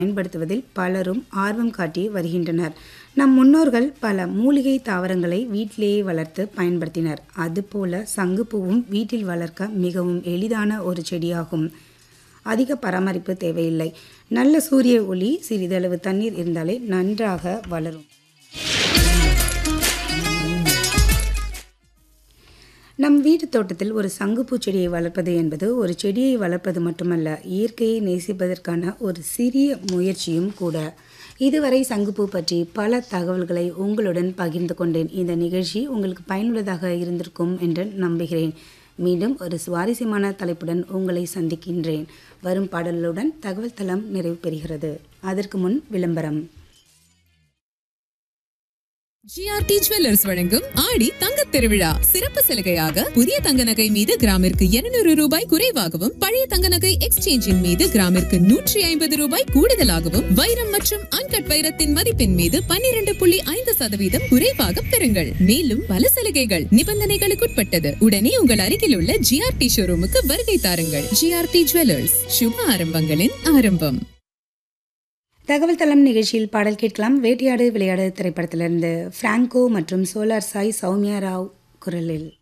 பயன்படுத்துவதில் பலரும் ஆர்வம் காட்டி வருகின்றனர் நம் முன்னோர்கள் பல மூலிகை தாவரங்களை வீட்டிலேயே வளர்த்து பயன்படுத்தினர் அதுபோல சங்குப்பூவும் வீட்டில் வளர்க்க மிகவும் எளிதான ஒரு செடியாகும் அதிக பராமரிப்பு தேவையில்லை நல்ல சூரிய ஒளி சிறிதளவு தண்ணீர் இருந்தாலே நன்றாக வளரும் நம் வீட்டு தோட்டத்தில் ஒரு சங்குப்பூ செடியை வளர்ப்பது என்பது ஒரு செடியை வளர்ப்பது மட்டுமல்ல இயற்கையை நேசிப்பதற்கான ஒரு சிறிய முயற்சியும் கூட இதுவரை சங்குப்பூ பற்றி பல தகவல்களை உங்களுடன் பகிர்ந்து கொண்டேன் இந்த நிகழ்ச்சி உங்களுக்கு பயனுள்ளதாக இருந்திருக்கும் என்று நம்புகிறேன் மீண்டும் ஒரு சுவாரஸ்யமான தலைப்புடன் உங்களை சந்திக்கின்றேன் வரும் பாடலுடன் தகவல் தளம் நிறைவு பெறுகிறது அதற்கு முன் விளம்பரம் ஜிஆர்டி ஜுவல்லர்ஸ் வழங்கும் ஆடி தங்கத் திருவிழா சிறப்பு சலுகையாக புதிய தங்க நகை மீது கிராமிற்கு 200 ரூபாய் குறைவாகவும் பழைய தங்க நகை எக்ஸ்சேஞ்சின் மீது கிராமிற்கு நூற்றி ஐம்பது ரூபாய் கூடுதலாகவும் வைரம் மற்றும் அன்கட் வைரத்தின் மதிப்பின் மீது 12.5% புள்ளி ஐந்து சதவீதம் குறைவாக பெறுங்கள் மேலும் பல சலுகைகள் நிபந்தனைகளுக்குட்பட்டது உடனே உங்கள் அருகில் உள்ள ஜிஆர்டி ஷோரூமுக்கு வருகை தாருங்கள் ஜிஆர்டி ஜுவல்லர்ஸ் சுப ஆரம்பங்களின் ஆரம்பம் தகவல் தளம் நிகழ்ச்சியில் பாடல் கேட்கலாம் வேட்டையாடு விளையாடு திரைப்படத்திலிருந்து பிராங்கோ மற்றும் சோலார் சாய் சௌமியா ராவ் குரலில்